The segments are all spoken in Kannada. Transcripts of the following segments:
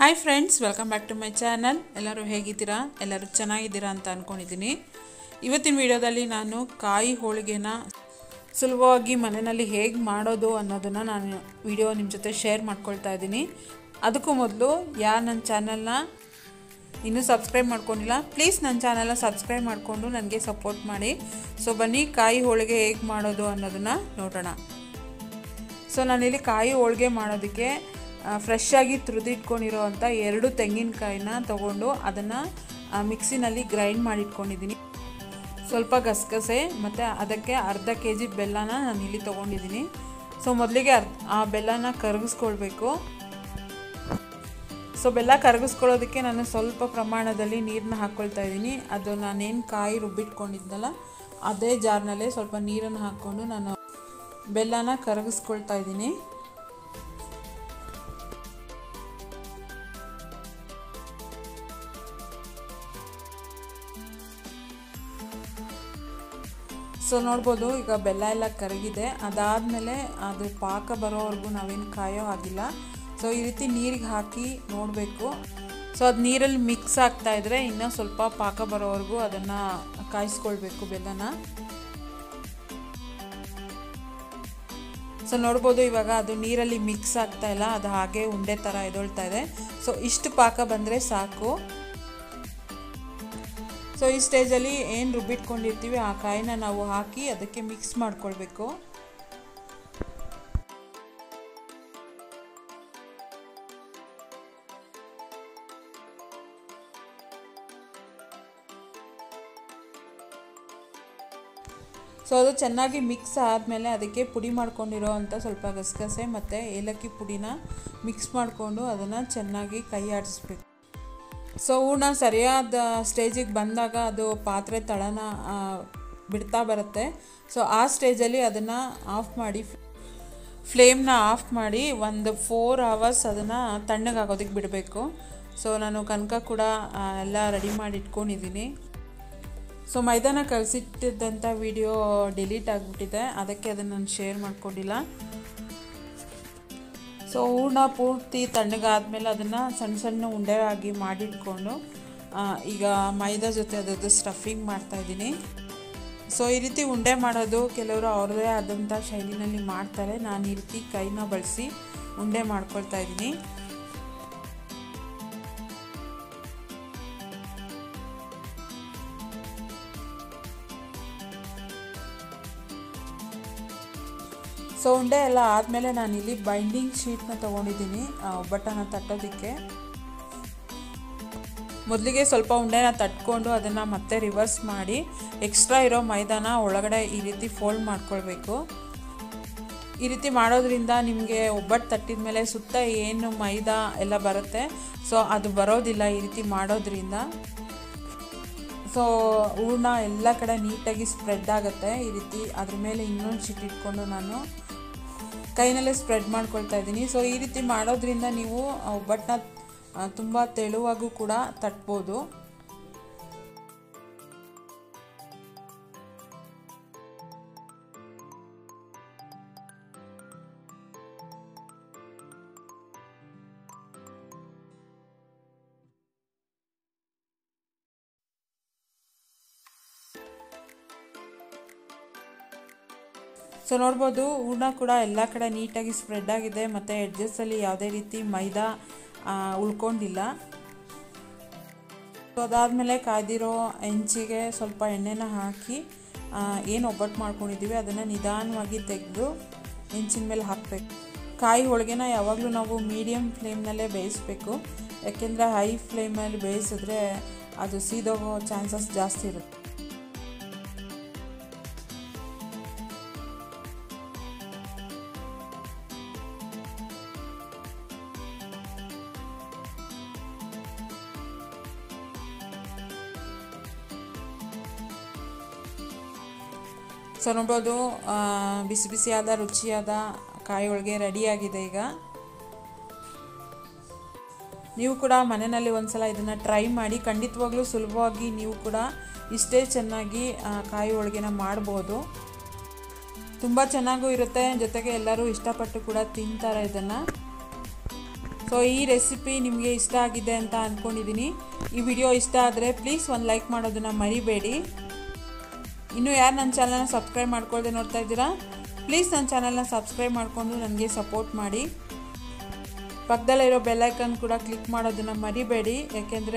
hi friends welcome back to my channel ಎಲ್ಲರೂ ಹೇಗಿದ್ದೀರಾ ಎಲ್ಲರೂ ಚೆನ್ನಾಗಿದ್ದೀರಾ ಅಂತ ಅಂದ್ಕೊಂಡಿದ್ದೀನಿ ಇವತ್ತಿನ ವಿಡಿಯೋದಲ್ಲಿ ನಾನು ಕಾಯಿ ಹೋಳಿಗೆನ ಸುಲಭವಾಗಿ ಮನೆಯಲ್ಲಿ ಹೇಗೆ ಮಾಡೋದು ಅನ್ನೋದನ್ನು ನಾನು ವಿಡಿಯೋ ನಿಮ್ಮ ಜೊತೆ ಶೇರ್ ಮಾಡ್ಕೊಳ್ತಾ ಇದ್ದೀನಿ ಅದಕ್ಕೂ ಮೊದಲು ಯಾರು ನನ್ನ ಚಾನಲ್ನ ಇನ್ನೂ ಸಬ್ಸ್ಕ್ರೈಬ್ ಮಾಡ್ಕೊಂಡಿಲ್ಲ ಪ್ಲೀಸ್ ನನ್ನ ಚಾನಲ್ನ ಸಬ್ಸ್ಕ್ರೈಬ್ ಮಾಡಿಕೊಂಡು ನನಗೆ ಸಪೋರ್ಟ್ ಮಾಡಿ ಸೊ ಬನ್ನಿ ಕಾಯಿ ಹೋಳಿಗೆ ಹೇಗೆ ಮಾಡೋದು ಅನ್ನೋದನ್ನು ನೋಡೋಣ ಸೊ ನಾನಿಲ್ಲಿ ಕಾಯಿ ಹೋಳಿಗೆ ಮಾಡೋದಕ್ಕೆ ಫ್ರೆಶ್ ಆಗಿ ತುರಿದಿಟ್ಕೊಂಡಿರೋ ಅಂಥ ಎರಡು ತೆಂಗಿನಕಾಯಿನ ತೊಗೊಂಡು ಅದನ್ನು ಮಿಕ್ಸಿನಲ್ಲಿ ಗ್ರೈಂಡ್ ಮಾಡಿಟ್ಕೊಂಡಿದ್ದೀನಿ ಸ್ವಲ್ಪ ಗಸಗಸೆ ಮತ್ತು ಅದಕ್ಕೆ ಅರ್ಧ ಕೆ ಜಿ ಬೆಲ್ಲನ ನಾನು ಇಲ್ಲಿ ತೊಗೊಂಡಿದ್ದೀನಿ ಸೊ ಮೊದಲಿಗೆ ಅರ್ಧ ಆ ಬೆಲ್ಲನ ಕರಗಿಸ್ಕೊಳ್ಬೇಕು ಸೊ ಬೆಲ್ಲ ಕರಗಿಸ್ಕೊಳ್ಳೋದಕ್ಕೆ ನಾನು ಸ್ವಲ್ಪ ಪ್ರಮಾಣದಲ್ಲಿ ನೀರನ್ನ ಹಾಕ್ಕೊಳ್ತಾ ಇದ್ದೀನಿ ಅದು ನಾನೇನು ಕಾಯಿ ರುಬ್ಬಿಟ್ಕೊಂಡಿದ್ನಲ್ಲ ಅದೇ ಜಾರ್ನಲ್ಲೇ ಸ್ವಲ್ಪ ನೀರನ್ನು ಹಾಕ್ಕೊಂಡು ನಾನು ಬೆಲ್ಲನ ಕರಗಿಸ್ಕೊಳ್ತಾ ಇದ್ದೀನಿ ಸೊ ನೋಡ್ಬೋದು ಈಗ ಬೆಲ್ಲ ಎಲ್ಲ ಕರಗಿದೆ ಅದಾದಮೇಲೆ ಅದು ಪಾಕ ಬರೋವರೆಗೂ ನಾವೇನು ಕಾಯೋ ಆಗಿಲ್ಲ ಸೊ ಈ ರೀತಿ ನೀರಿಗೆ ಹಾಕಿ ನೋಡಬೇಕು ಸೊ ಅದು ನೀರಲ್ಲಿ ಮಿಕ್ಸ್ ಆಗ್ತಾ ಇದ್ರೆ ಇನ್ನೂ ಸ್ವಲ್ಪ ಪಾಕ ಬರೋವರೆಗೂ ಅದನ್ನು ಕಾಯಿಸ್ಕೊಳ್ಬೇಕು ಬೆಲ್ಲನ ಸೊ ನೋಡ್ಬೋದು ಇವಾಗ ಅದು ನೀರಲ್ಲಿ ಮಿಕ್ಸ್ ಆಗ್ತಾ ಇಲ್ಲ ಅದು ಹಾಗೆ ಉಂಡೆ ಥರ ಎದೊಳ್ತಾ ಇದೆ ಸೊ ಇಷ್ಟು ಪಾಕ ಬಂದರೆ ಸಾಕು ಸೊ ಈ ಸ್ಟೇಜಲ್ಲಿ ಏನು ರುಬ್ಬಿಟ್ಕೊಂಡಿರ್ತೀವಿ ಆ ಕಾಯಿನ ನಾವು ಹಾಕಿ ಅದಕ್ಕೆ ಮಿಕ್ಸ್ ಮಾಡ್ಕೊಳ್ಬೇಕು ಸೊ ಅದು ಚೆನ್ನಾಗಿ ಮಿಕ್ಸ್ ಆದಮೇಲೆ ಅದಕ್ಕೆ ಪುಡಿ ಮಾಡ್ಕೊಂಡಿರೋ ಅಂಥ ಸ್ವಲ್ಪ ಗಸಗಸೆ ಮತ್ತು ಏಲಕ್ಕಿ ಪುಡಿನ ಮಿಕ್ಸ್ ಮಾಡಿಕೊಂಡು ಅದನ್ನು ಚೆನ್ನಾಗಿ ಕೈ ಆಡಿಸ್ಬೇಕು ಸೊ ಹೂರ್ಣ ಸರಿಯಾದ ಸ್ಟೇಜಿಗೆ ಬಂದಾಗ ಅದು ಪಾತ್ರೆ ತಳನ ಬಿಡ್ತಾ ಬರುತ್ತೆ ಸೊ ಆ ಸ್ಟೇಜಲ್ಲಿ ಅದನ್ನು ಆಫ್ ಮಾಡಿ ಫ್ಲೇಮ್ನ ಆಫ್ ಮಾಡಿ ಒಂದು ಫೋರ್ ಅವರ್ಸ್ ಅದನ್ನು ತಣ್ಣಗಾಗೋದಕ್ಕೆ ಬಿಡಬೇಕು ಸೊ ನಾನು ಕನಕ ಕೂಡ ಎಲ್ಲ ರೆಡಿ ಮಾಡಿ ಇಟ್ಕೊಂಡಿದ್ದೀನಿ ಸೊ ಮೈದಾನ ಕಳಿಸಿಟ್ಟಿದ್ದಂಥ ವಿಡಿಯೋ ಡಿಲೀಟ್ ಆಗಿಬಿಟ್ಟಿದೆ ಅದಕ್ಕೆ ಅದನ್ನು ನಾನು ಶೇರ್ ಮಾಡ್ಕೊಂಡಿಲ್ಲ ಸೊ ಹೂರ್ಣ ಪೂರ್ತಿ ತಣ್ಣಗಾದ್ಮೇಲೆ ಅದನ್ನು ಸಣ್ಣ ಸಣ್ಣ ಉಂಡೆ ಆಗಿ ಮಾಡಿಟ್ಕೊಂಡು ಈಗ ಮೈದಾ ಜೊತೆ ಅದರದ್ದು ಸ್ಟಫಿಂಗ್ ಮಾಡ್ತಾಯಿದ್ದೀನಿ ಸೊ ಈ ರೀತಿ ಉಂಡೆ ಮಾಡೋದು ಕೆಲವರು ಅವ್ರದ್ದೇ ಆದಂಥ ಶೈಲಿನಲ್ಲಿ ಮಾಡ್ತಾರೆ ನಾನು ಈ ರೀತಿ ಕೈನ ಬಳಸಿ ಉಂಡೆ ಮಾಡ್ಕೊಳ್ತಾ ಇದ್ದೀನಿ ಸೊ ಉಂಡೆ ಎಲ್ಲ ಆದಮೇಲೆ ನಾನಿಲ್ಲಿ ಬೈಂಡಿಂಗ್ ಶೀಟ್ನ ತೊಗೊಂಡಿದ್ದೀನಿ ಒಬ್ಬಟ್ಟನ್ನು ತಟ್ಟೋದಕ್ಕೆ ಮೊದಲಿಗೆ ಸ್ವಲ್ಪ ಉಂಡೆನ ತಟ್ಕೊಂಡು ಅದನ್ನು ಮತ್ತೆ ರಿವರ್ಸ್ ಮಾಡಿ ಎಕ್ಸ್ಟ್ರಾ ಇರೋ ಮೈದಾನ ಒಳಗಡೆ ಈ ರೀತಿ ಫೋಲ್ಡ್ ಮಾಡ್ಕೊಳ್ಬೇಕು ಈ ರೀತಿ ಮಾಡೋದ್ರಿಂದ ನಿಮಗೆ ಒಬ್ಬಟ್ಟು ತಟ್ಟಿದ ಮೇಲೆ ಸುತ್ತ ಏನು ಮೈದಾ ಎಲ್ಲ ಬರುತ್ತೆ ಸೊ ಅದು ಬರೋದಿಲ್ಲ ಈ ರೀತಿ ಮಾಡೋದ್ರಿಂದ ಸೊ ಹೂರ್ಣ ಎಲ್ಲ ಕಡೆ ನೀಟಾಗಿ ಸ್ಪ್ರೆಡ್ ಆಗುತ್ತೆ ಈ ರೀತಿ ಅದ್ರ ಮೇಲೆ ಇನ್ನೊಂದು ಶೀಟ್ ಇಟ್ಕೊಂಡು ನಾನು ಕೈನಲ್ಲೇ ಸ್ಪ್ರೆಡ್ ಮಾಡ್ಕೊಳ್ತಾ ಇದ್ದೀನಿ ಸೊ ಈ ರೀತಿ ಮಾಡೋದ್ರಿಂದ ನೀವು ಒಬ್ಬಟ್ಟನ್ನ ತುಂಬ ತೆಳುವಾಗೂ ಕೂಡ ತಟ್ಬೋದು ಸೊ ನೋಡ್ಬೋದು ಹೂರ್ಣ ಕೂಡ ಎಲ್ಲ ಕಡೆ ನೀಟಾಗಿ ಸ್ಪ್ರೆಡ್ ಆಗಿದೆ ಮತ್ತು ಎಡ್ಜಸ್ಸಲ್ಲಿ ಯಾವುದೇ ರೀತಿ ಮೈದಾ ಉಳ್ಕೊಂಡಿಲ್ಲ ಸೊ ಅದಾದಮೇಲೆ ಕಾಯ್ದಿರೋ ಹೆಂಚಿಗೆ ಸ್ವಲ್ಪ ಎಣ್ಣೆನ ಹಾಕಿ ಏನು ಒಬ್ಬಟ್ಟು ಮಾಡ್ಕೊಂಡಿದ್ದೀವಿ ಅದನ್ನು ನಿಧಾನವಾಗಿ ತೆಗೆದು ಹೆಂಚಿನ ಮೇಲೆ ಹಾಕಬೇಕು ಕಾಯಿ ಹೋಳಿಗೆನ ಯಾವಾಗಲೂ ನಾವು ಮೀಡಿಯಮ್ ಫ್ಲೇಮ್ನಲ್ಲೇ ಬೇಯಿಸಬೇಕು ಯಾಕೆಂದರೆ ಹೈ ಫ್ಲೇಮಲ್ಲಿ ಬೇಯಿಸಿದ್ರೆ ಅದು ಸೀದೋಗೋ ಚಾನ್ಸಸ್ ಜಾಸ್ತಿ ಇರುತ್ತೆ ಸೊ ನೋಡ್ಬೋದು ಬಿಸಿ ಬಿಸಿಯಾದ ರುಚಿಯಾದ ಕಾಯಿ ಹೋಳಿಗೆ ರೆಡಿಯಾಗಿದೆ ಈಗ ನೀವು ಕೂಡ ಮನೆಯಲ್ಲಿ ಒಂದ್ಸಲ ಇದನ್ನು ಟ್ರೈ ಮಾಡಿ ಖಂಡಿತವಾಗ್ಲೂ ಸುಲಭವಾಗಿ ನೀವು ಕೂಡ ಇಷ್ಟೇ ಚೆನ್ನಾಗಿ ಕಾಯಿ ಹೋಳಿಗೆನ ಮಾಡ್ಬೋದು ತುಂಬ ಚೆನ್ನಾಗೂ ಇರುತ್ತೆ ಜೊತೆಗೆ ಎಲ್ಲರೂ ಇಷ್ಟಪಟ್ಟು ಕೂಡ ತಿಂತಾರೆ ಇದನ್ನು ಸೊ ಈ ರೆಸಿಪಿ ನಿಮಗೆ ಇಷ್ಟ ಆಗಿದೆ ಅಂತ ಅಂದ್ಕೊಂಡಿದ್ದೀನಿ ಈ ವಿಡಿಯೋ ಇಷ್ಟ ಆದರೆ ಪ್ಲೀಸ್ ಒಂದು ಲೈಕ್ ಮಾಡೋದನ್ನು ಮರಿಬೇಡಿ ಇನ್ನೂ ಯಾರು ನನ್ನ ಚಾನಲ್ನ ಸಬ್ಸ್ಕ್ರೈಬ್ ಮಾಡ್ಕೊಳ್ಳದೆ ನೋಡ್ತಾ ಇದ್ದೀರಾ ಪ್ಲೀಸ್ ನನ್ನ ಚಾನಲ್ನ ಸಬ್ಸ್ಕ್ರೈಬ್ ಮಾಡಿಕೊಂಡು ನನಗೆ ಸಪೋರ್ಟ್ ಮಾಡಿ ಪಕ್ಕದಲ್ಲಿರೋ ಬೆಲ್ಲೈಕನ್ ಕೂಡ ಕ್ಲಿಕ್ ಮಾಡೋದನ್ನು ಮರಿಬೇಡಿ ಯಾಕೆಂದರೆ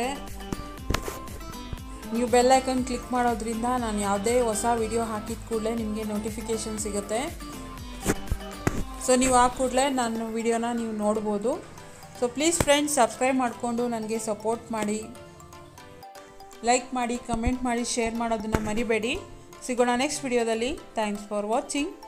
ನೀವು ಬೆಲ್ಲೈಕನ್ ಕ್ಲಿಕ್ ಮಾಡೋದ್ರಿಂದ ನಾನು ಯಾವುದೇ ಹೊಸ ವಿಡಿಯೋ ಹಾಕಿದ ಕೂಡಲೇ ನಿಮಗೆ ನೋಟಿಫಿಕೇಷನ್ ಸಿಗುತ್ತೆ ಸೊ ನೀವು ಆ ಕೂಡಲೇ ನಾನು ವಿಡಿಯೋನ ನೀವು ನೋಡ್ಬೋದು ಸೊ ಪ್ಲೀಸ್ ಫ್ರೆಂಡ್ಸ್ ಸಬ್ಸ್ಕ್ರೈಬ್ ಮಾಡಿಕೊಂಡು ನನಗೆ ಸಪೋರ್ಟ್ ಮಾಡಿ ಲೈಕ್ ಮಾಡಿ ಕಮೆಂಟ್ ಮಾಡಿ ಶೇರ್ ಮಾಡೋದನ್ನು ಮರಿಬೇಡಿ ಸಿಗೋಣ ನೆಕ್ಸ್ಟ್ ವಿಡಿಯೋದಲ್ಲಿ ಥ್ಯಾಂಕ್ಸ್ ಫಾರ್ ವಾಚಿಂಗ್